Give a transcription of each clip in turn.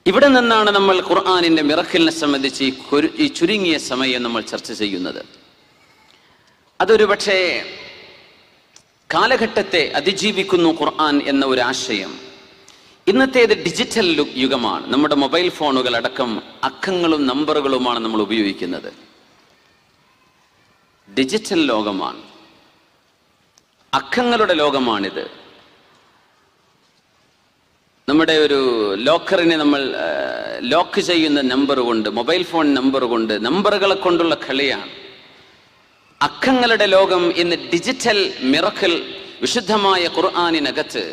ഇവിടെ നിന്നാണ് നമ്മൾ ഖുർആാനിന്റെ മിറക്കലിനെ സംബന്ധിച്ച് ഈ കുരു- ഈ ചുരുങ്ങിയ സമയം നമ്മൾ ചർച്ച ചെയ്യുന്നത് അതൊരു പക്ഷേ കാലഘട്ടത്തെ അതിജീവിക്കുന്നു ഖുർആൻ എന്ന ഒരു ആശയം ഇന്നത്തേത് ഡിജിറ്റൽ ലു- യുഗമാണ് നമ്മുടെ മൊബൈൽ ഫോണുകൾ അടക്കം അക്കങ്ങളും നമ്പറുകളുമാണ് നമ്മൾ ഉപയോഗിക്കുന്നത് ഡിജിറ്റൽ ലോകമാണ് അക്കങ്ങളുടെ ലോകമാണിത് നമ്മുടെ ഒരു ലോക്കറിനെ നമ്മൾ ആ, ലോക്ക് ചെയ്യുന്ന നമ്പർ കൊണ്ട് മൊബൈൽ ഫോൺ നമ്പർ കൊണ്ട് നമ്പറുകളെ കൊണ്ടുള്ള കളിയാണ് അക്കങ്ങളുടെ ലോകം ഇന്ന് ഡിജിറ്റൽ മിറക്കൽ വിശുദ്ധമായ ഖുർആാനിനകത്ത്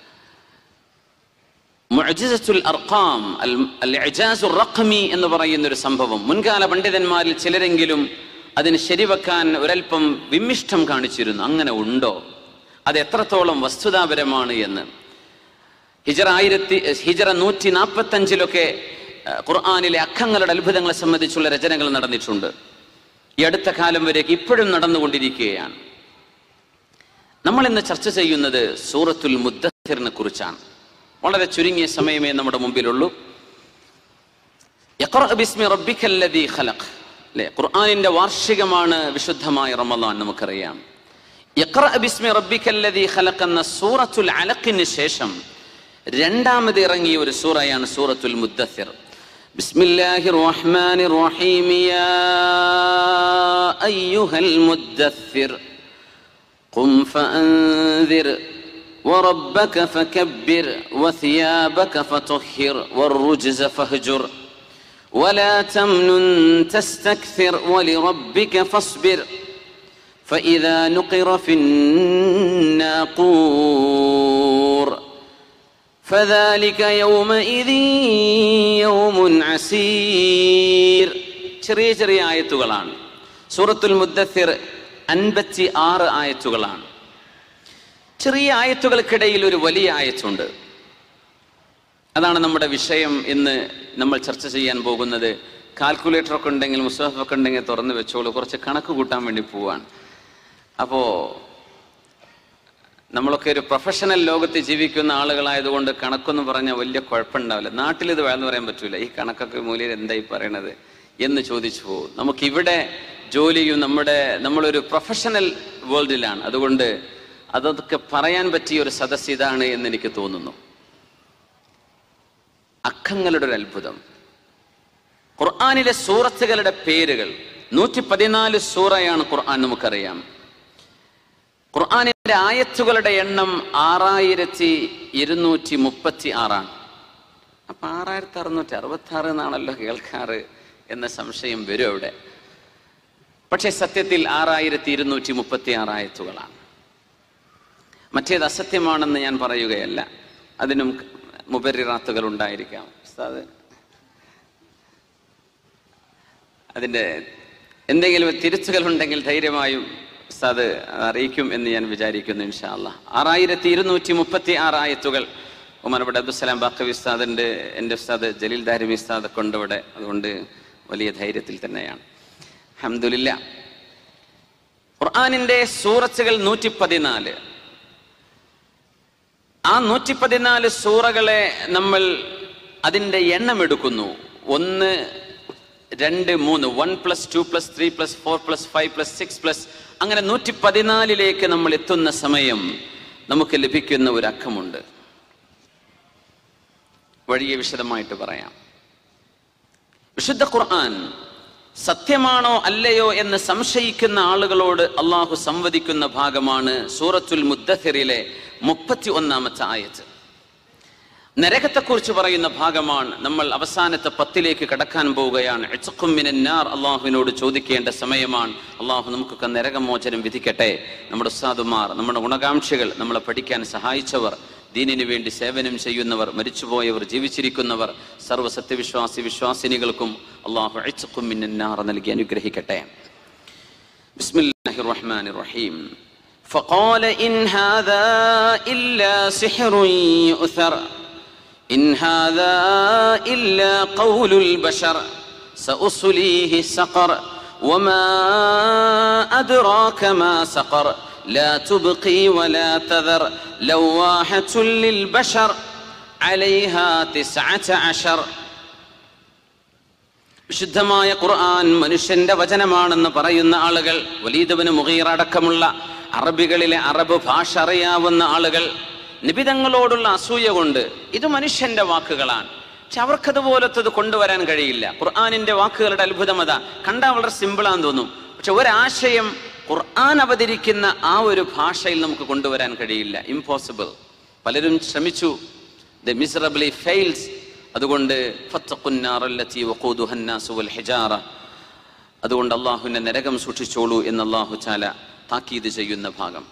മുഅ്ജിസത്തുൽ അർഖാം അൽ അൽ ഇജാസുർ റഖ്മി എന്ന് പറയുന്ന ഒരു സംഭവം മുൻകാല പണ്ഡിതന്മാരിൽ ചിലരെങ്കിലും അതിന് ശരിവെക്കാൻ ഒരൽപ്പം വിമ്മിഷ്ടം കാണിച്ചിരുന്നു അങ്ങനെ ഉണ്ടോ അത് എത്രത്തോളം വസ്തുതാപരമാണ് എന്ന് ഹിജറ ആയിരത്തി ഹിജറ നൂറ്റി നാൽപ്പത്തി അഞ്ചിലൊക്കെ ഖുർആാനിലെ അക്കങ്ങളുടെ അത്ഭുതങ്ങളെ സംബന്ധിച്ചുള്ള രചനകൾ നടന്നിട്ടുണ്ട് ഈ അടുത്ത കാലം വരേക്ക് ഇപ്പോഴും നടന്നുകൊണ്ടിരിക്കുകയാണ് നമ്മൾ ഇന്ന് ചർച്ച ചെയ്യുന്നത് സൂറത്തുൽ മുദ്ദത്തിറിനെ കുറിച്ചാണ് വളരെ ചുരുങ്ങിയ സമയമേ നമ്മുടെ മുമ്പിലുള്ളൂ യഖ്റഅ ബിസ്മി റബ്ബിക്കല്ലദീ ഖലഖ് അല്ലേ ഖുർആനിന്റെ വാർഷികമാണ് വിശുദ്ധമായ റമദാൻ നമുക്കറിയാം യഖ്റഅ ബിസ്മി റബ്ബിക്കല്ലദീ ഖലഖ് എന്ന സൂറത്തുൽ അലഖിന് ശേഷം രണ്ടാമത് ഇറങ്ങിയ ഒരു സൂറയാണ് സൂറത്തുൽ മുദ്ദസിർ ബിസ്മില്ലാഹിർ റഹ്മാനിർ റഹീം യാ അയ്യുഹൽ മുദ്ദസിർ قم فأنذر وربك فكبر وثيابك فطهر والرجز فاهجر ولا تمنن تستكثر ولربك فاصبر فإذا نقر في الناقور فذلك يومئذ يوم عسير ചെറിയ ചെറിയ ആയത്തുകളാണ് സൂറത്തുൽ മുദ്ദസിർ അൻപത്തി ആറ് ആയത്തുകളാണ് ചെറിയ ആയത്തുകൾക്കിടയിൽ ഒരു വലിയ ആയത്തുണ്ട് അതാണ് നമ്മുടെ വിഷയം ഇന്ന് നമ്മൾ ചർച്ച ചെയ്യാൻ പോകുന്നത് കാൽക്കുലേറ്റർ ഒക്കെ ഉണ്ടെങ്കിൽ മുസ്തഫ ഒക്കെ ഉണ്ടെങ്കിൽ തുറന്ന് വെച്ചോളൂ കുറച്ച് കണക്ക് കൂട്ടാൻ വേണ്ടി പോവാണ് അപ്പോൾ നമ്മളൊക്കെ ഒരു പ്രൊഫഷണൽ ലോകത്ത് ജീവിക്കുന്ന ആളുകളായതുകൊണ്ട് കണക്കൊന്നും പറഞ്ഞാൽ വലിയ കുഴപ്പമുണ്ടാവില്ല നാട്ടിൽ ഇത് വേണമെന്ന് പറയാൻ പറ്റൂല ഈ കണക്കൊക്കെ മൂല്യം എന്തായി പറയണത് എന്ന് ചോദിച്ചു പോകും നമുക്കിവിടെ ജോലിയും നമ്മുടെ നമ്മളൊരു പ്രൊഫഷണൽ വേൾഡിലാണ് അതുകൊണ്ട് അതൊക്കെ പറയാൻ പറ്റിയ ഒരു സദസ് ഇതാണ് എന്ന് എനിക്ക് തോന്നുന്നു അക്കങ്ങളുടെ ഒരു അത്ഭുതം ഖുർആാനിലെ സൂറത്തുകളുടെ പേരുകൾ നൂറ്റി പതിനാല് സൂറയാണ് ഖുർആൻ നമുക്കറിയാം ഖുർആാനിന്റെ ആയത്തുകളുടെ എണ്ണം ആറായിരത്തി ഇരുന്നൂറ്റി മുപ്പത്തി ആറാണ് അപ്പൊ ആറായിരത്തി അറുന്നൂറ്റി അറുപത്തി ആറ് എന്നാണല്ലോ കേൾക്കാറ് എന്ന സംശയം വരും അവിടെ പക്ഷേ സത്യത്തിൽ ആറായിരത്തി ഇരുന്നൂറ്റി മുപ്പത്തി ആറ് ആയത്തുകളാണ് മറ്റേത് അസത്യമാണെന്ന് ഞാൻ പറയുകയല്ല അതിനും മുബരിറാത്തുകൾ ഉണ്ടായിരിക്കാം ഉസ്താദ് അതിൻ്റെ എന്തെങ്കിലും തിരിച്ചുകൾ ഉണ്ടെങ്കിൽ ധൈര്യമായും ഉസ്താദ് അറിയിക്കും എന്ന് ഞാൻ വിചാരിക്കുന്നു ഇൻഷാല്ല ആറായിരത്തി ഇരുന്നൂറ്റി മുപ്പത്തി ആറ് ആയത്തുകൾ ഉമർബടെ അബ്ദുസലാം ബാക്കവി ഉസ്താദിൻ്റെ എൻ്റെ ഉസ്താദ് ജലീൽ ദാരിമി ഉസ്താദ് കൊണ്ടിവിടെ അതുകൊണ്ട് വലിയ ധൈര്യത്തിൽ തന്നെയാണ് അഹമ്മദില്ല ഖുർആാനിൻ്റെ സൂറത്തുകൾ നൂറ്റി പതിനാല് ആ നൂറ്റി പതിനാല് സൂറകളെ നമ്മൾ അതിൻ്റെ എണ്ണം എടുക്കുന്നു ഒന്ന് രണ്ട് മൂന്ന് one plus two plus three plus four plus five plus six plus അങ്ങനെ നൂറ്റി പതിനാലിലേക്ക് നമ്മൾ എത്തുന്ന സമയം നമുക്ക് ലഭിക്കുന്ന ഒരു അക്കമുണ്ട് വഴിയെ വിശദമായിട്ട് പറയാം വിശുദ്ധ ഖുർആൻ സത്യമാണോ അല്ലയോ എന്ന് സംശയിക്കുന്ന ആളുകളോട് അള്ളാഹു സംവദിക്കുന്ന ഭാഗമാണ് സൂറത്തുൽ മുദ്ദഹിറിലെ മുപ്പത്തി ഒന്നാമത്തെ ആയത്ത് നരകത്തെക്കുറിച്ച് പറയുന്ന ഭാഗമാണ് നമ്മൾ അവസാനത്തെ പത്തിലേക്ക് കടക്കാൻ പോവുകയാണ് ഇച്ഛക്കും മിനന്നാർ അള്ളാഹുവിനോട് ചോദിക്കേണ്ട സമയമാണ് അള്ളാഹു നമുക്കൊക്കെ നരകമോചനം വിധിക്കട്ടെ നമ്മുടെ ഉസ്താദുമാർ നമ്മുടെ ഗുണകാംക്ഷികൾ നമ്മളെ പഠിക്കാൻ സഹായിച്ചവർ ദീനിനു വേണ്ടി സേവനം ചെയ്യുന്നവർ മരിച്ചുപോയവർ ജീവിച്ചിരിക്കുന്നവർ സർവ്വ സത്യവിശ്വാസി വിശ്വാസിനികൾക്കും അള്ളാഹു ഇച്ഛക്കും മിനന്നാർ നൽകി അനുഗ്രഹിക്കട്ടെ ബിസ്മില്ലാഹിർ റഹ്മാനിർ റഹീം فقال إن هذا إلا سحر يؤثر إن هذا إلا قول البشر سأصليه سقر وما أدراك ما سقر لا تبقي ولا تذر لواحة للبشر عليها تسعة عشر വിശുദ്ധമായ ഖുർആൻ മനുഷ്യന്റെ വചനമാണെന്ന് പറയുന്ന ആളുകൾ വലീദബിന് മുഗീർ അടക്കമുള്ള അറബികളിലെ അറബ് ഭാഷ അറിയാവുന്ന ആളുകൾ നിബിതങ്ങളോടുള്ള അസൂയ കൊണ്ട് ഇത് മനുഷ്യന്റെ വാക്കുകളാണ് പക്ഷെ അവർക്കതുപോലത്തത് കൊണ്ടുവരാൻ കഴിയില്ല ഖുർആാനിന്റെ വാക്കുകളുടെ അത്ഭുതമത കണ്ടാൽ വളരെ സിമ്പിളാന്ന് തോന്നും പക്ഷെ ഒരാശയം ഖുർആൻ അവതരിക്കുന്ന ആ ഒരു ഭാഷയിൽ നമുക്ക് കൊണ്ടുവരാൻ കഴിയില്ല ഇംപോസിബിൾ പലരും ശ്രമിച്ചു ദ മിസറബിളി ഫെയിൽസ് അതുകൊണ്ട് ഫത്തഖുന്നാറല്ലത്തി വഖൂദുഹന്നാസു വൽ ഹിജാറ അതുകൊണ്ട് അള്ളാഹുവിന്റെ നരകം സൂക്ഷിച്ചോളൂ എന്ന് അള്ളാഹു ചാല താക്കീത് ചെയ്യുന്ന ഭാഗം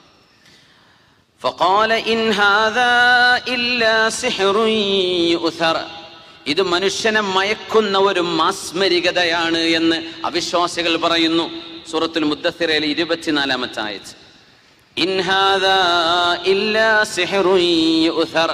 فقال إن هذا إلا سحر يؤثر ഇത് മനുഷ്യനെ മയക്കുന്ന ഒരു മാസ്മരികതയാണ് എന്ന് അവിശ്വാസികൾ പറയുന്നു സൂറത്തുൽ മുദ്ദസിറയിലെ ഇരുപത്തിനാലാമത്തെ ആയത് ഇൻ ഹാദാ ഇല്ലാ സിഹ്റുൻ യുഅ്ഥർ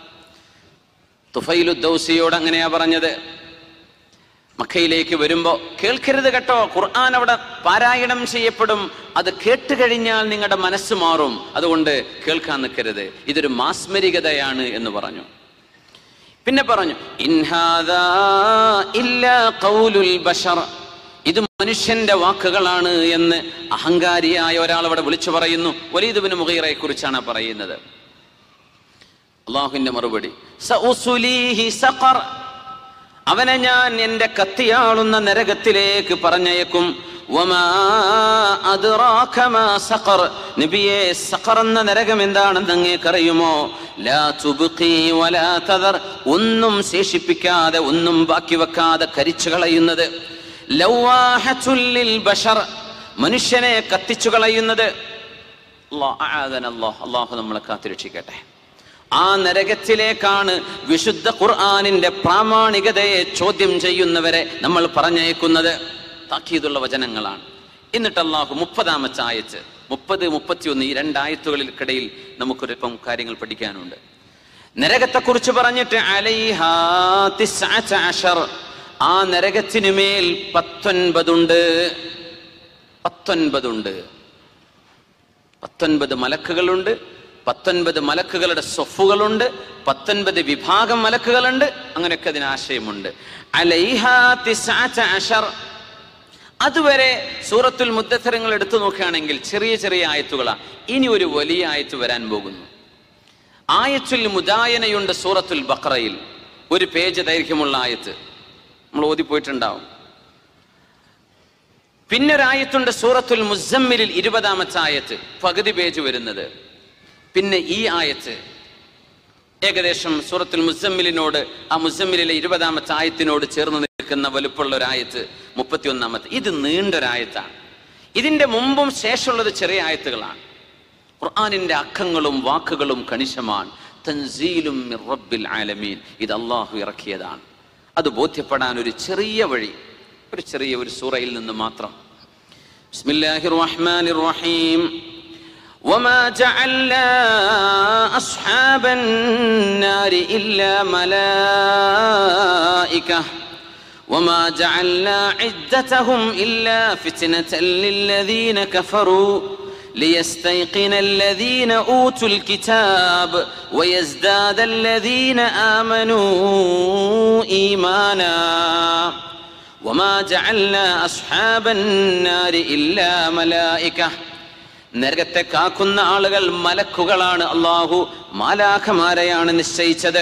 തുഫൈലു ദൗസിയോട് അങ്ങനെയാ പറഞ്ഞത് മക്കയിലേക്ക് വരുമ്പോ കേൾക്കരുത് കേട്ടോ ഖുർആൻ അവിടെ പാരായണം ചെയ്യപ്പെടും അത് കേട്ട് കഴിഞ്ഞാൽ നിങ്ങളുടെ മനസ്സ് മാറും അതുകൊണ്ട് കേൾക്കാൻ നിൽക്കരുത് ഇതൊരു മാസ്മരികതയാണ് എന്ന് പറഞ്ഞു പിന്നെ പറഞ്ഞു ഇൻഹാദാ ഇല്ലാ ഖൗലുൽ ബശർ ഇത് മനുഷ്യന്റെ വാക്കുകളാണ് എന്ന് അഹങ്കാരിയായ ഒരാൾ അവിടെ വിളിച്ചു പറയുന്നു വലീദുബിന് മുഗീറയെ കുറിച്ചാണ് പറയുന്നത് അള്ളാഹുവിന്റെ മറുപടി സഉസുലീഹി സഖർ അവനെ ഞാൻ എന്റെ കത്തിയാളുന്ന നരകത്തിലേക്ക് പറഞ്ഞയക്കും വമാ അദ്റാക മാ സഖർ നബിയെ സഖർ എന്ന നരകം എന്താണെന്ന് അങ്ങേക്കറിയുമോ ലാ തുബ്ഖി വലാ തദർ ഒന്നും ശേഷിപ്പിക്കാതെ ഒന്നും ബാക്കി വെക്കാതെ കരിച്ചു കളയുന്നത് ലൗവാഹത്തുൽ ലിൽ ബശർ മനുഷ്യനെ കത്തിച്ചു കളയുന്നത് അല്ലാഹ് അആദന അല്ലാഹ് അല്ലാഹു നമ്മളെ കാത്തിരക്ഷിക്കട്ടെ ആ നരകത്തിലേക്കാണ് വിശുദ്ധ ഖുർആാനിന്റെ പ്രാമാണികതയെ ചോദ്യം ചെയ്യുന്നവരെ നമ്മൾ പറഞ്ഞയക്കുന്നത് താക്കീതുള്ള വചനങ്ങളാണ് എന്നിട്ട് അള്ളാഹു മുപ്പതാമത്തെ ആയത്ത് മുപ്പത് മുപ്പത്തിയൊന്ന് ഈ രണ്ടായത്തുകൾക്കിടയിൽ നമുക്കൊരൽപ്പം കാര്യങ്ങൾ പഠിക്കാനുണ്ട് നരകത്തെക്കുറിച്ച് പറഞ്ഞിട്ട് അലൈഹാ തിസ്അത അശർ. ആ നരകത്തിനു മേൽ പത്തൊൻപതുണ്ട് പത്തൊൻപതുണ്ട് പത്തൊൻപത് മലക്കുകളുണ്ട് പത്തൊൻപത് മലക്കുകളുടെ സ്വഫുകളുണ്ട് പത്തൊൻപത് വിഭാഗം മലക്കുകളുണ്ട് അങ്ങനെയൊക്കെ അതിന് ആശയമുണ്ട് അലൈഹാ തിസ്അത അശർ. അതുവരെ സൂറത്തുൽ മുദ്ദത്തരങ്ങൾ എടുത്തു നോക്കുകയാണെങ്കിൽ ചെറിയ ചെറിയ ആയത്തുകളാ ഇനി ഒരു വലിയ ആയത്ത് വരാൻ പോകുന്നു ആയത്തുൽ മുദായനയുണ്ട് സൂറത്തുൽ ബഖറയിൽ ഒരു പേജ് ദൈർഘ്യമുള്ള ആയത്ത് നമ്മൾ ഓതിപ്പോയിട്ടുണ്ടാവും പിന്നെ ഒരായത്തുണ്ട് സൂറത്തുൽ മുസമ്മിലിൽ ഇരുപതാമത്തെ ആയത്ത് പകുതി പേജ് വരുന്നത് പിന്നെ ഈ ആയത്ത് ഏകദേശം സൂറത്തുൽ മുസമ്മിലിനോട് ആ മുസമ്മിലിലെ ഇരുപതാമത്തെ ആയത്തിനോട് ചേർന്ന് നിൽക്കുന്ന വലുപ്പമുള്ള ഒരു ആയത്ത് മുപ്പത്തിയൊന്നാമത്തെ ഇത് നീണ്ടൊരായത്താണ് ഇതിന്റെ മുമ്പും ശേഷമുള്ളത് ചെറിയ ആയത്തുകളാണ് ഖുർആാനിന്റെ അക്കങ്ങളും വാക്കുകളും കണിശമാണ് തൻസീലും മിർ റബ്ബിൽ ആലമീൻ ഇത് അള്ളാഹു ഇറക്കിയതാണ് അത് ബോധ്യപ്പെടാൻ ഒരു ചെറിയ വഴി ഒരു ചെറിയ ഒരു സൂറയിൽ നിന്ന് മാത്രം ബിസ്മില്ലാഹിർ റഹ്മാനിർ റഹീം وما جعلنا أصحاب النار إلا ملائكة وما جعلنا عدتهم إلا فتنة للذين كفروا ليستيقن الذين أوتوا الكتاب ويزداد الذين آمنوا إيمانا وما جعلنا أصحاب النار إلا ملائكة നരകത്തെ കാക്കുന്ന ആളുകൾ മലക്കുകളാണ് അള്ളാഹു മാലാഖമാരെയാണ് നിശ്ചയിച്ചത്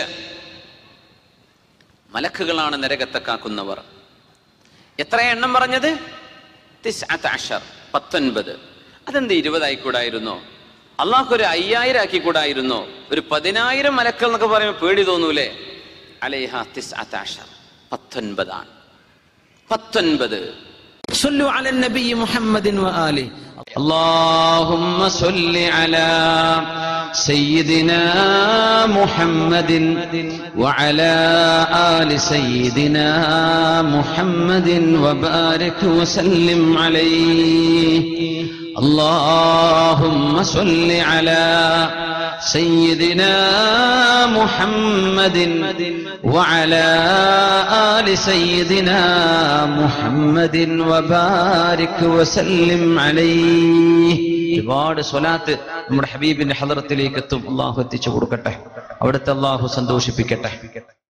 മലക്കുകളാണ് നരകത്തെ കാക്കുന്നവർ എത്ര എണ്ണം പറഞ്ഞത് തിസ്അത്ത് അശർ പത്തൊൻപത് അതെന്ത് ഇരുപതായിക്കൂടായിരുന്നോ അള്ളാഹു ഒരു അയ്യായിരം ആക്കിക്കൂടായിരുന്നോ ഒരു പതിനായിരം മലക്കൾ എന്നൊക്കെ പറയുമ്പോൾ പേടി തോന്നൂലേ അലൈഹ തിസ്അത്ത് അശർ പത്തൊൻപതാണ് പത്തൊൻപത് صلوا على النبي محمد وآله اللهم صل على سيدنا محمد وعلى آل سيدنا محمد وبارك وسلم عليه اللهم صل على سيدنا محمد وعلى آل سيدنا محمد وبارك وسلم عليه ഒരുപാട് സ്വലാത്ത് നമ്മുടെ ഹബീബിന്റെ ഹലറത്തിലേക്ക് എത്തും അള്ളാഹു എത്തിച്ചു കൊടുക്കട്ടെ അവിടുത്തെ അള്ളാഹു സന്തോഷിപ്പിക്കട്ടെ